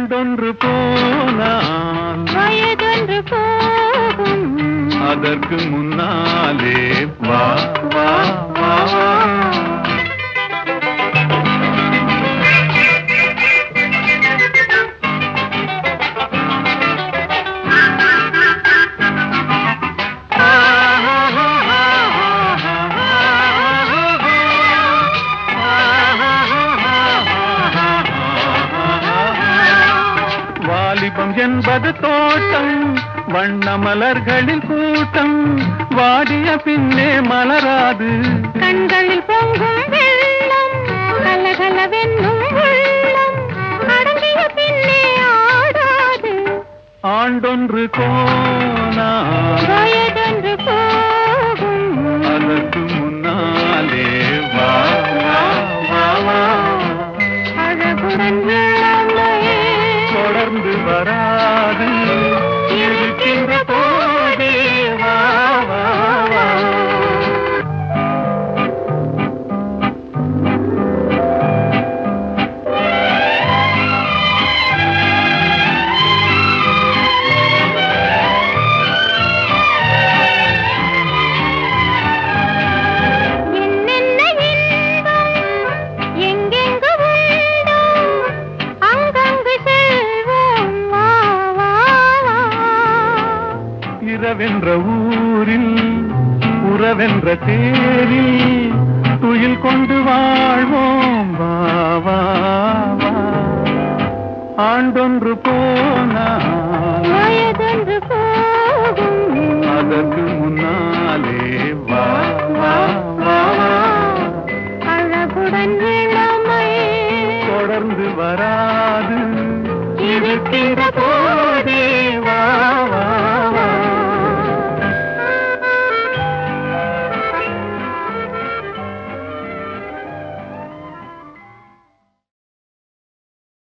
ஆண்டொன்று போனால் வயதொன்று போகும் அதற்கு முன்னாலே வா வா வா வா வாலிபம் என்பது தோட்டம் வண்ண மலர்களின் கூட்டம் வாடிய பின்னே மலராது கண்களில் பொங்கும் வெள்ளம் கலகலவென்னும் உள்ளம் அடங்கிய பின்னே ஆடாது ஆண்டொன்று கோனா வயதொன்று போகும் அதற்கு முன்னாலே வா வா வா வா அழகுடன் இளமையே தொடர்ந்து வராது இருக்கின்ற போதே வா வா வா என்னென்ன இன்பம் எங்கெங்கு உண்டோ அங்கங்கு செல்வோம் வா வா வா இரவென்ற ஊரில் உறவென்ற தேரில் துயில் கொண்டு வாழ்வோம் வா வா வா ஆண்டொன்று போனா